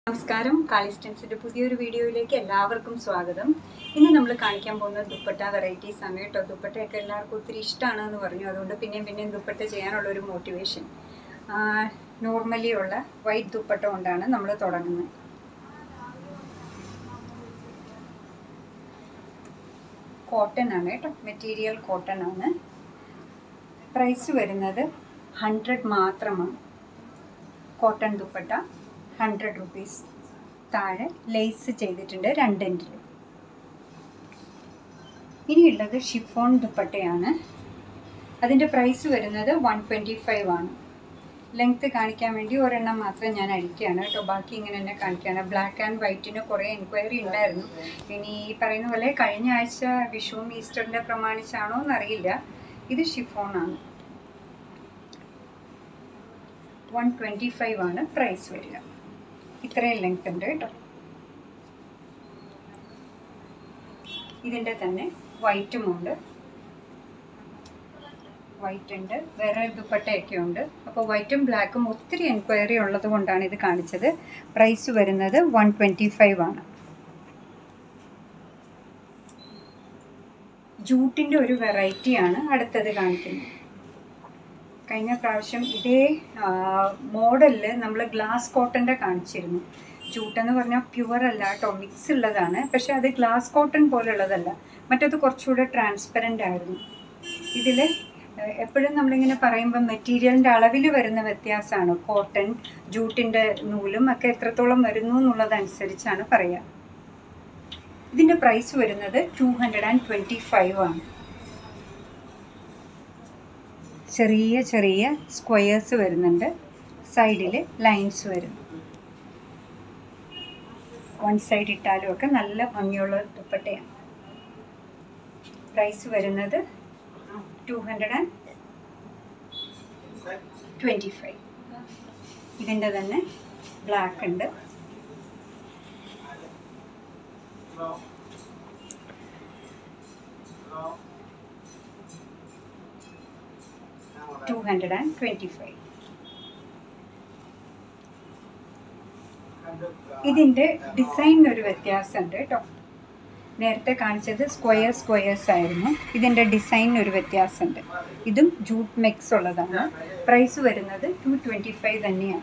നമസ്കാരം കാളിസ്റ്റൻസിന്റെ പുതിയൊരു വീഡിയോയിലേക്ക് എല്ലാവർക്കും സ്വാഗതം ഇന്ന് നമ്മൾ കാണിക്കാൻ പോകുന്ന ദുപ്പട്ട വെറൈറ്റീസ് ആണ് കേട്ടോ ദുപ്പട്ടയൊക്കെ എല്ലാവർക്കും ഒത്തിരി ഇഷ്ടമാണ് എന്ന് പറഞ്ഞു അതുകൊണ്ട് പിന്നെയും പിന്നെയും ദുപ്പട്ട ചെയ്യാനുള്ള ഒരു മോട്ടിവേഷൻ നോർമലി ഉള്ള വൈറ്റ് ദുപ്പട്ട കൊണ്ടാണ് നമ്മൾ തുടങ്ങുന്നത് കോട്ടൺ ആണ് കേട്ടോ മെറ്റീരിയൽ കോട്ടൺ ആണ് പ്രൈസ് വരുന്നത് ഹൺഡ്രഡ് മാത്രമാണ് കോട്ടൺ ദുപ്പട്ട ഹൺഡ്രഡ് റുപ്പീസ് താഴെ ലേസ് ചെയ്തിട്ടുണ്ട് രണ്ടെൻഡിൽ ഇനിയുള്ളത് ഷിഫോൺ ദുപ്പട്ടയാണ് അതിൻ്റെ പ്രൈസ് വരുന്നത് വൺ ട്വൻറ്റി ഫൈവ് ആണ് ലെങ്ത്ത് കാണിക്കാൻ വേണ്ടി ഒരെണ്ണം മാത്രം ഞാൻ അടിക്കുകയാണ് കേട്ടോ ബാക്കി ഇങ്ങനെ തന്നെ കാണിക്കുകയാണ് ബ്ലാക്ക് ആൻഡ് വൈറ്റിന് കുറേ എൻക്വയറി ഉണ്ടായിരുന്നു ഇനി ഈ പറയുന്ന പോലെ കഴിഞ്ഞ ആഴ്ച വിഷുവും ഈസ്റ്ററിൻ്റെ പ്രമാണിച്ചാണോ എന്നറിയില്ല ഇത് ഷിഫോണാണ് വൺ ട്വൻറ്റി ഫൈവ് ആണ് പ്രൈസ് വരിക ഇത്രയും ലെങ്ത് ഉണ്ട് കേട്ടോ ഇതിൻ്റെ തന്നെ വൈറ്റും ഉണ്ട് വൈറ്റ് ഉണ്ട് വേറെ ദുപ്പട്ടയൊക്കെ ഉണ്ട് അപ്പോൾ വൈറ്റും ബ്ലാക്കും ഒത്തിരി എൻക്വയറി ഉള്ളത് കൊണ്ടാണ് ഇത് കാണിച്ചത് പ്രൈസ് വരുന്നത് വൺ ട്വൻറ്റി ഫൈവ് ആണ് ജൂട്ടിൻ്റെ ഒരു വെറൈറ്റിയാണ് അടുത്തത് കാണിക്കുന്നത് കഴിഞ്ഞ പ്രാവശ്യം ഇതേ മോഡലിൽ നമ്മൾ ഗ്ലാസ് കോട്ടൻ്റെ കാണിച്ചിരുന്നു ജൂട്ടെന്ന് പറഞ്ഞാൽ പ്യുവർ അല്ല കേട്ടോ മിക്സ് ഉള്ളതാണ് പക്ഷെ അത് ഗ്ലാസ് കോട്ടൺ പോലുള്ളതല്ല മറ്റത് കുറച്ചുകൂടെ ട്രാൻസ്പെറൻ്റ് ആയിരുന്നു ഇതിൽ എപ്പോഴും നമ്മളിങ്ങനെ പറയുമ്പോൾ മെറ്റീരിയലിൻ്റെ അളവിൽ വരുന്ന വ്യത്യാസമാണ് കോട്ടൺ ജൂട്ടിൻ്റെ നൂലും ഒക്കെ എത്രത്തോളം വരുന്നു എന്നുള്ളതനുസരിച്ചാണ് പറയുക ഇതിൻ്റെ പ്രൈസ് വരുന്നത് two hundred and twenty five ആണ് ചെറിയ ചെറിയ സ്ക്വയേഴ്സ് വരുന്നുണ്ട് സൈഡിൽ ലൈൻസ് വരും വൺ സൈഡ് ഇട്ടാലും ഒക്കെ നല്ല ഭംഗിയുള്ള ദുപ്പട്ടയാണ് പ്രൈസ് വരുന്നത് two hundred and twenty five ഇതിൻ്റെ തന്നെ ബ്ലാക്ക് ഉണ്ട് two hundred and twenty five ഇതിൻ്റെ ഡിസൈനിനൊരു വ്യത്യാസമുണ്ട് കേട്ടോ നേരത്തെ കാണിച്ചത് സ്ക്വയർ സ്ക്വയേഴ്സ് ആയിരുന്നു ഇതിൻ്റെ ഡിസൈനിനൊരു വ്യത്യാസമുണ്ട് ഇതും ജൂട്ട് മിക്സ് ഉള്ളതാണ് പ്രൈസ് വരുന്നത് ടു ട്വൻറ്റി ഫൈവ് തന്നെയാണ്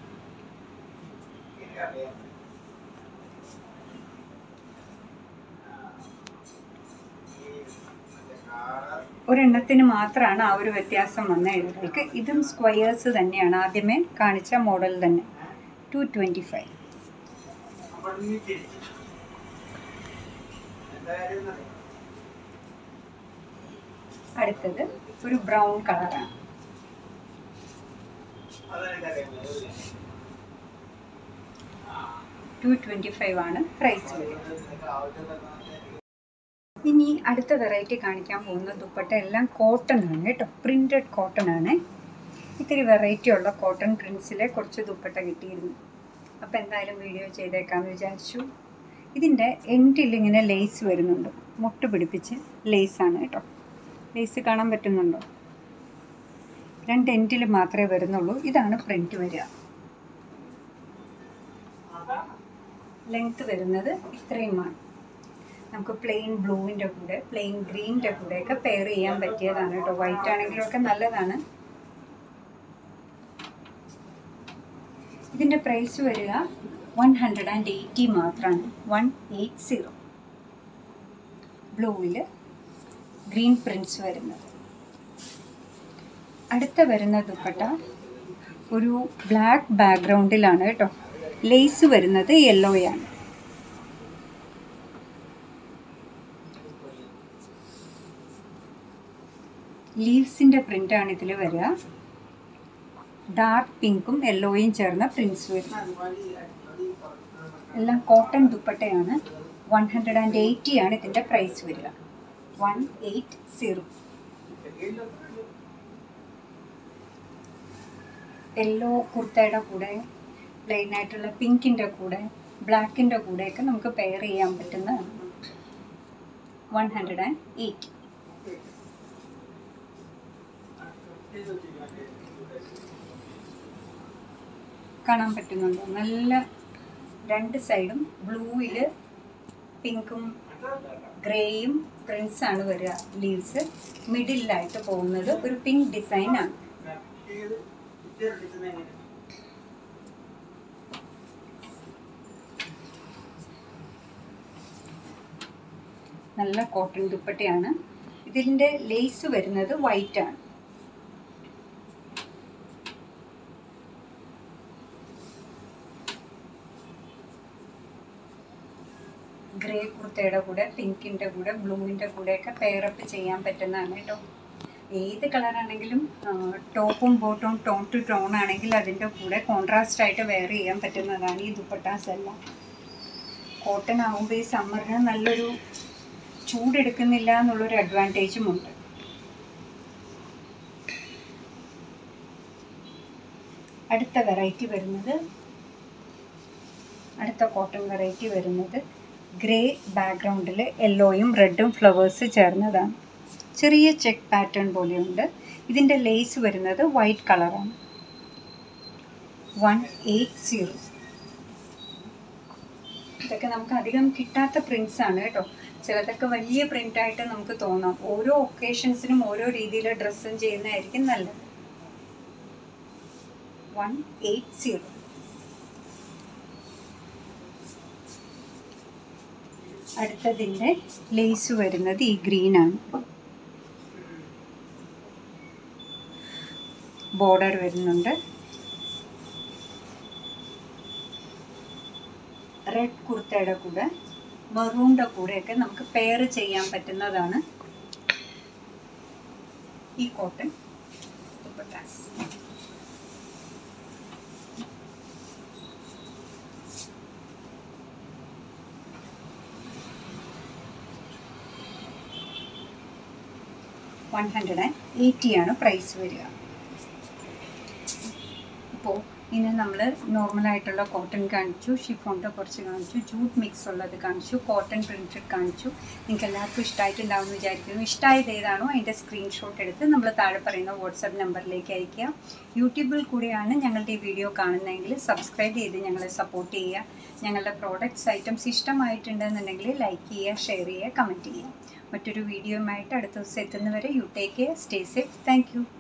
ഒരെണ്ണത്തിന് മാത്രമാണ് ആ ഒരു വ്യത്യാസം വന്ന എഴുതലേക്ക് ഇതും സ്ക്വയേഴ്സ് തന്നെയാണ് ആദ്യമേ കാണിച്ച മോഡൽ തന്നെ ടു ട്വൻറ്റി ഫൈവ് അടുത്തത് ഒരു ബ്രൗൺ കളറാണ് ടു ട്വൻറ്റി ഫൈവ് ആണ് പ്രൈസ് വരുന്നത് ഇനി അടുത്ത വെറൈറ്റി കാണിക്കാൻ പോകുന്ന ദുപ്പട്ട എല്ലാം കോട്ടൺ ആണ് കേട്ടോ പ്രിൻറ്റഡ് കോട്ടൺ ആണ് ഇത്തിരി വെറൈറ്റി ഉള്ള കോട്ടൺ പ്രിൻസിലെ കുറച്ച് ദുപ്പട്ട കിട്ടിയിരുന്നു അപ്പോൾ എന്തായാലും വീഡിയോ ചെയ്തേക്കാമെന്ന് വിചാരിച്ചു ഇതിൻ്റെ എൻഡിൽ ഇങ്ങനെ ലേസ് വരുന്നുണ്ട് മുട്ട് പിടിപ്പിച്ച് ലേസാണ് കേട്ടോ ലേസ് കാണാൻ പറ്റുന്നുണ്ടോ രണ്ട് എൻഡിൽ മാത്രമേ വരുന്നുള്ളൂ ഇതാണ് പ്രിൻറ്റ് വരിക ലെങ്ത് വരുന്നത് ഇത്രയുമാണ് നമുക്ക് പ്ലെയിൻ ബ്ലൂവിൻ്റെ കൂടെ പ്ലെയിൻ ഗ്രീനിൻ്റെ കൂടെയൊക്കെ പെയർ ചെയ്യാൻ പറ്റിയതാണ് കേട്ടോ വൈറ്റ് ആണെങ്കിലും ഒക്കെ നല്ലതാണ് ഇതിൻ്റെ പ്രൈസ് വരിക വൺ ഹൺഡ്രഡ് ആൻഡ് എയ്റ്റി മാത്രമാണ് വൺ എയ്റ്റ് സീറോ ബ്ലൂവിൽ ഗ്രീൻ പ്രിൻസ് വരുന്നത് അടുത്ത വരുന്ന ദുപ്പട്ട ഒരു ബ്ലാക്ക് ബാക്ക്ഗ്രൗണ്ടിലാണ് കേട്ടോ ലേസ് വരുന്നത് യെല്ലോയാണ് ലീവ്സിൻ്റെ പ്രിൻ്റാണ് ഇതിൽ വരിക ഡാർക്ക് പിങ്കും യെല്ലോയും ചേർന്ന പ്രിൻസ് വരും എല്ലാം കോട്ടൺ ദുപ്പട്ടയാണ് വൺ ഹൺഡ്രഡ് ആൻഡ് എയ്റ്റി ആണ് ഇതിൻ്റെ പ്രൈസ് വരിക വൺ എയ്റ്റ് സീറോ യെല്ലോ കുർത്തയുടെ കൂടെ പ്ലെയിൻ ആയിട്ടുള്ള പിങ്കിൻ്റെ കൂടെ ബ്ലാക്കിൻ്റെ കൂടെയൊക്കെ നമുക്ക് പെയർ ചെയ്യാൻ പറ്റുന്നതാണ് വൺ ഹൺഡ്രഡ് ആൻഡ് എയ്റ്റി കാണാൻ പറ്റുന്നുണ്ടോ നല്ല രണ്ട് സൈഡും ബ്ലൂവിൽ പിങ്കും ഗ്രേയും പ്രിൻസ് ആണ് വരിക ലീവ്സ് മിഡിലായിട്ട് പോകുന്നത് ഒരു പിങ്ക് ഡിസൈൻ ആണ് നല്ല കോട്ടൺ ദുപ്പട്ടയാണ് ഇതിൻ്റെ ലേസ് വരുന്നത് വൈറ്റ് ആണ് ഗ്രേ കുർത്തയുടെ കൂടെ പിങ്കിൻ്റെ കൂടെ ബ്ലൂവിൻ്റെ കൂടെയൊക്കെ പെയറപ്പ് ചെയ്യാൻ പറ്റുന്നതാണ് കേട്ടോ ഏത് കളറാണെങ്കിലും ടോപ്പും ബോട്ടും ടോൺ ടു ടോൺ ആണെങ്കിൽ അതിൻ്റെ കൂടെ കോൺട്രാസ്റ്റ് ആയിട്ട് വെയർ ചെയ്യാൻ പറ്റുന്നതാണ് ഈ ദുപ്പട്ടാസ് എല്ലാം കോട്ടൺ ആകുമ്പോൾ ഈ സമ്മറിന് നല്ലൊരു ചൂടെടുക്കുന്നില്ല എന്നുള്ളൊരു അഡ്വാൻറ്റേജും ഉണ്ട് അടുത്ത വെറൈറ്റി വരുന്നത് അടുത്ത കോട്ടൺ വെറൈറ്റി വരുന്നത് ഗ്രേ ബാക്ക്ഗ്രൗണ്ടിൽ യെല്ലോയും റെഡും ഫ്ലവേഴ്സ് ചേർന്നതാണ് ചെറിയ ചെക്ക് പാറ്റേൺ പോലെയുണ്ട് ഇതിൻ്റെ ലേസ് വരുന്നത് വൈറ്റ് കളറാണ് വൺ എയ്റ്റ് സീറോ ഇതൊക്കെ നമുക്ക് അധികം കിട്ടാത്ത പ്രിൻസ് ആണ് കേട്ടോ ചിലതൊക്കെ വലിയ പ്രിൻ്റായിട്ട് നമുക്ക് തോന്നാം ഓരോ ഒക്കേഷൻസിനും ഓരോ രീതിയിൽ ഡ്രസ്സും ചെയ്യുന്നതായിരിക്കും നല്ലത് വൺ എയ്റ്റ് സീറോ അടുത്തതിൻ്റെ ലേസ് വരുന്നത് ഈ ഗ്രീനാണ് ബോർഡർ വരുന്നുണ്ട് റെഡ് കുർത്തയുടെ കൂടെ മെറൂണിൻ്റെ കൂടെയൊക്കെ നമുക്ക് പെയർ ചെയ്യാൻ പറ്റുന്നതാണ് ഈ cotton dupattas one hundred and eighty ആണ് പ്രൈസ് വരിക അപ്പോൾ ഇനി നമ്മൾ നോർമലായിട്ടുള്ള കോട്ടൺ കാണിച്ചു ഷിഫോണിൻ്റെ കുറച്ച് കാണിച്ചു ജൂട്ട് മിക്സ് ഉള്ളത് കാണിച്ചു കോട്ടൺ പ്രിൻറ്റഡ് കാണിച്ചു നിങ്ങൾക്ക് എല്ലാവർക്കും ഇഷ്ടമായിട്ടുണ്ടാവുമെന്ന് വിചാരിക്കുന്നു ഇഷ്ടമായത് ഏതാണോ അതിൻ്റെ സ്ക്രീൻഷോട്ട് എടുത്ത് നമ്മൾ താഴെ പറയുന്ന വാട്സപ്പ് നമ്പറിലേക്ക് അയയ്ക്കുക യൂട്യൂബിൽ കൂടെയാണ് ഞങ്ങളുടെ ഈ വീഡിയോ കാണുന്നതെങ്കിൽ സബ്സ്ക്രൈബ് ചെയ്ത് ഞങ്ങളെ സപ്പോർട്ട് ചെയ്യുക ഞങ്ങളുടെ പ്രോഡക്റ്റ്സ് ഐറ്റംസ് ഇഷ്ടമായിട്ടുണ്ടെന്നുണ്ടെങ്കിൽ ലൈക്ക് ചെയ്യുക ഷെയർ ചെയ്യുക കമൻറ്റ് ചെയ്യുക മറ്റൊരു വീഡിയോയുമായിട്ട് അടുത്ത ദിവസം എത്തുന്നവരെ you take care stay safe thank U